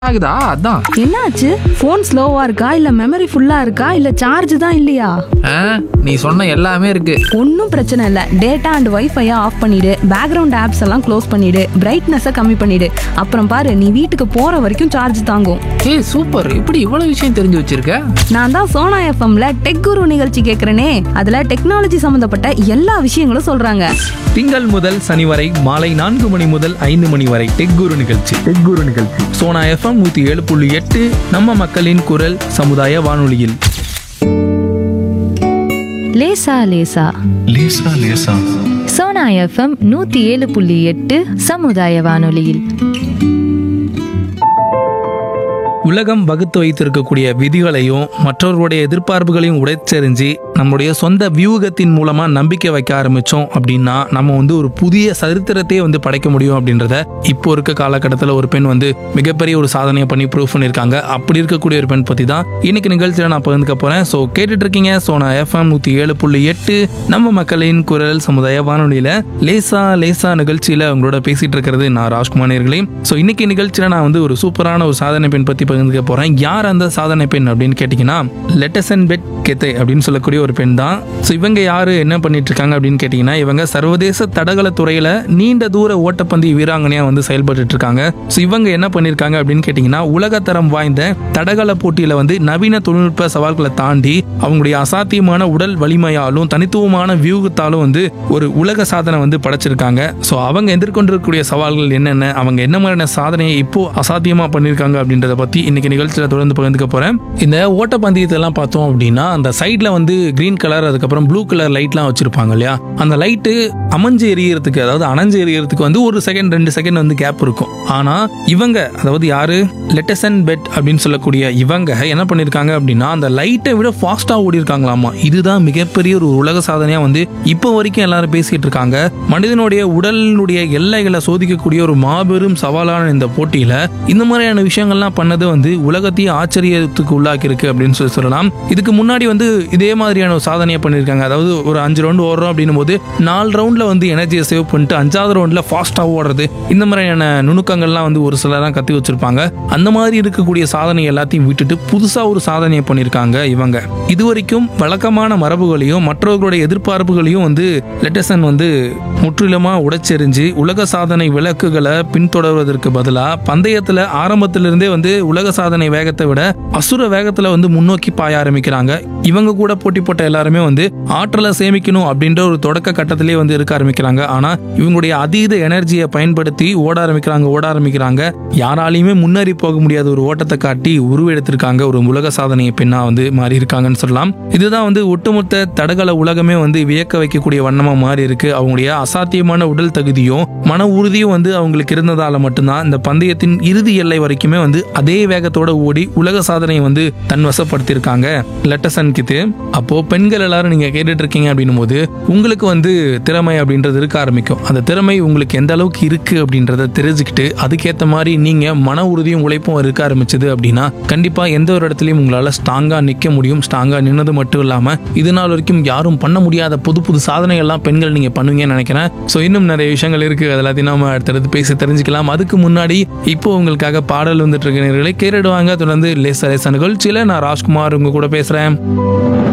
ஆகுதா அதான் என்னாச்சு ஃபோன் ஸ்லோவா இருக்கா இல்ல மெமரி ஃபுல்லா இருக்கா இல்ல சார்ஜ் தான் இல்லையா ஆ, நீ சொன்ன எல்லாமே இருக்கு ஒன்றும் பிரச்சனை இல்லை டேட்டா அண்ட் வைஃபையை ஆஃப் பண்ணிடு பேக்ரவுண்ட் ஆப்ஸ் எல்லாம் க்ளோஸ் பண்ணிடு பிரைட்னஸை கம்மி பண்ணிடு அப்புறம் பாரு நீ வீட்டுக்கு போற வரைக்கும் சார்ஜ் தாங்கும் ஏய் சூப்பர் இப்படி இவ்வளவு விஷயம் தெரிஞ்சு வச்சிருக்க நான் தான் சோனா எஃப்எம்ல டெக் குரு நிகழ்ச்சி கேட்குறேனே அதுல டெக்னாலஜி சம்மந்தப்பட்ட எல்லா விஷயங்களும் சொல்றாங்க திங்கள் முதல் சனி வரை மாலை நான்கு மணி முதல் ஐந்து மணி வரை டெக் குரு நிகழ்ச்சி டெக் குரு நிகழ்ச்சி சோனா எஃப்எம் நூத்தி ஏழு புள்ளி எட்டு நம்ம மக்களின் குரல் சமுதாய வானொலியில் லேசா லேசா லேசா லேசா சோனா எஃப்எம் நூத்தி ஏழு புள்ளி எட்டு சமுதாய வானொலியில் உலகம் வகுத்து வைத்திருக்கக்கூடிய விதிகளையும் மற்றவர்களுடைய எதிர்பார்ப்புகளையும் உடைச்செறிஞ்சு நம்முடைய சொந்த வியூகத்தின் மூலமா நம்பிக்கை வைக்க ஆரம்பிச்சோம் அப்படின்னா நம்ம வந்து ஒரு புதிய சரித்திரத்தையே வந்து படைக்க முடியும் அப்படின்றத இப்போ இருக்க காலகட்டத்தில் ஒரு பெண் வந்து மிகப்பெரிய ஒரு சாதனையை பண்ணி ப்ரூவ் பண்ணியிருக்காங்க அப்படி இருக்கக்கூடிய ஒரு பெண் பத்தி தான் இன்னைக்கு நிகழ்ச்சியில் நான் பகிர்ந்துக்க போறேன் ஸோ கேட்டுட்டு இருக்கீங்க ஸோ நான் எஃப்எம் நூத்தி ஏழு புள்ளி எட்டு நம்ம மக்களின் குரல் சமுதாய வானொலியில லேசா லேசா நிகழ்ச்சியில உங்களோட பேசிட்டு இருக்கிறது நான் ராஜ்குமார் நேர்களே ஸோ இன்னைக்கு நிகழ்ச்சியில நான் வந்து ஒரு சூப்பரான ஒரு சாதனை பெண் பத்தி பகிர்ந்துக்க போறேன் யார் அந்த சாதனை பெண் அப்படின்னு கேட்டீங்கன்னா லெட்டசன் பெட் கெத்தே அப்படின்னு சொல்லக்கூடிய ஒரு பெண் தான் ஸோ இவங்க யாரு என்ன பண்ணிட்டு இருக்காங்க அப்படின்னு கேட்டீங்கன்னா இவங்க சர்வதேச தடகள துறையில நீண்ட தூர ஓட்டப்பந்தய வீராங்கனையா வந்து செயல்பட்டு இருக்காங்க ஸோ இவங்க என்ன பண்ணிருக்காங்க அப்படின்னு கேட்டீங்கன்னா உலகத்தரம் வாய்ந்த தடகள போட்டியில வந்து நவீன தொழில்நுட்ப சவால்களை தாண்டி அவங்களுடைய அசாத்தியமான உடல் வலிமையாலும் தனித்துவமான வியூகத்தாலும் வந்து ஒரு உலக சாதனை வந்து படைச்சிருக்காங்க ஸோ அவங்க எதிர்கொண்டிருக்கக்கூடிய சவால்கள் என்னென்ன அவங்க என்ன மாதிரியான சாதனையை இப்போ அசாத்தியமா பண்ணியிருக்காங்க அப்படின்றத பத்தி இன்னைக்கு நிகழ்ச்சியில தொடர்ந்து பகிர்ந்துக்க போறேன் இந்த ஓட்டப்பந்தயத்தை எல்லாம் பார்த்தோம் அப்படின்னா அந்த சைட்ல வந்து கிரீன் கலர் அதுக்கப்புறம் ப்ளூ கலர் லைட்லாம் வச்சிருப்பாங்க இல்லையா அந்த லைட்டு அமைஞ்சு எரியறதுக்கு அதாவது அணைஞ்சு எரியறதுக்கு வந்து ஒரு செகண்ட் ரெண்டு செகண்ட் வந்து கேப் இருக்கும் ஆனா இவங்க அதாவது யாரு லெட்டசன் பெட் அப்படின்னு சொல்லக்கூடிய இவங்க என்ன பண்ணிருக்காங்க அப்படின்னா அந்த லைட்டை விட ஃபாஸ்டா ஓடி இருக்காங்களாமா இதுதான் மிகப்பெரிய ஒரு உலக சாதனையா வந்து இப்போ வரைக்கும் எல்லாரும் பேசிட்டு இருக்காங்க மனிதனுடைய உடலினுடைய எல்லைகளை சோதிக்கக்கூடிய ஒரு மாபெரும் சவாலான இந்த போட்டியில இந்த மாதிரியான விஷயங்கள்லாம் பண்ணது வந்து உலகத்தையே ஆச்சரியத்துக்கு உள்ளாக்கி இருக்கு அப்படின்னு சொல்லி சொல்லலாம் இதுக்கு முன்னாடி வந்து இதே மாதிரியான ஒரு சாதனையை பண்ணியிருக்காங்க அதாவது ஒரு அஞ்சு ரவுண்டு ஓடுறோம் அப்படின்னும் போது நாலு ரவுண்ட்ல வந்து எனர்ஜியை சேவ் பண்ணிட்டு அஞ்சாவது ரவுண்ட்ல ஃபாஸ்டா ஓடுறது இந்த மாதிரியான நுணுக்கங்கள்லாம் வந்து ஒரு சிலர்லாம் கத்தி வச்சிருப்பாங்க அந்த மாதிரி இருக்கக்கூடிய சாதனை எல்லாத்தையும் விட்டுட்டு புதுசா ஒரு சாதனையை பண்ணியிருக்காங்க இவங்க இதுவரைக்கும் வழக்கமான மரபுகளையும் மற்றவர்களுடைய எதிர்பார்ப்புகளையும் வந்து லெட்டசன் வந்து முற்றிலுமா உடைச்செறிஞ்சு உலக சாதனை விளக்குகளை பின்தொடர்வதற்கு பதிலா பந்தயத்துல ஆரம்பத்திலிருந்தே வந்து உலக சாதனை வேகத்தை விட அசுர வேகத்துல வந்து முன்னோக்கி பாய ஆரம்பிக்கிறாங்க இவங்க கூட போட்டி போட்ட எல்லாருமே வந்து ஆற்றலை சேமிக்கணும் அப்படின்ற ஒரு தொடக்க கட்டத்திலே வந்து இருக்க ஆரம்பிக்கிறாங்க ஆனா இவங்களுடைய அதீத எனர்ஜியை பயன்படுத்தி ஓட ஆரம்பிக்கிறாங்க ஓட ஆரம்பிக்கிறாங்க யாராலையுமே முன்னேறி போக முடியாத ஒரு ஓட்டத்தை காட்டி உருவெடுத்திருக்காங்க ஒரு உலக சாதனையை பெண்ணா வந்து மாறி இருக்காங்கன்னு சொல்லலாம் இதுதான் வந்து ஒட்டுமொத்த தடகள உலகமே வந்து வியக்க வைக்கக்கூடிய வண்ணமா மாறி இருக்கு அவங்களுடைய அசாத்தியமான உடல் தகுதியும் மன உறுதியும் வந்து அவங்களுக்கு இருந்ததால மட்டும்தான் இந்த பந்தயத்தின் இறுதி எல்லை வரைக்குமே வந்து அதே வேகத்தோட ஓடி உலக சாதனையை வந்து தன் வசப்படுத்தியிருக்காங்க லெட்டசன் கித்து அப்போ பெண்கள் எல்லாரும் நீங்க கேட்டுட்டு இருக்கீங்க அப்படின்னும் போது உங்களுக்கு வந்து திறமை அப்படின்றது இருக்க ஆரம்பிக்கும் அந்த திறமை உங்களுக்கு எந்த அளவுக்கு இருக்கு அப்படின்றத தெரிஞ்சுக்கிட்டு அதுக்கேற்ற மாதிரி நீங்க மன உறுதியும் உழைப்பும் இருக்க ஆரம்பிச்சது அப்படின்னா கண்டிப்பா எந்த ஒரு இடத்துலயும் உங்களால ஸ்ட்ராங்கா நிக்க முடியும் ஸ்ட்ராங்கா நின்னது மட்டும் இல்லாம இது நாள் வரைக்கும் யாரும் பண்ண முடியாத புது புது சாதனைகள்லாம் பெண்கள் நீங்க பண்ணுவீங்கன்னு நினைக்கிறேன் ஸோ இன்னும் நிறைய விஷயங்கள் இருக்கு அது எல்லாத்தையும் நாம அடுத்தடுத்து பேசி தெரிஞ்சுக்கலாம் அதுக்கு முன்னாடி இப்போ உங்களுக்காக பாடல் வந்துட்டு இருக்க நேர்களை கேட்டுடுவாங்க தொடர்ந்து லேசா லேசா நிகழ்ச்சியில நான் ராஜ்குமார் உங்க கூட பேசுறேன்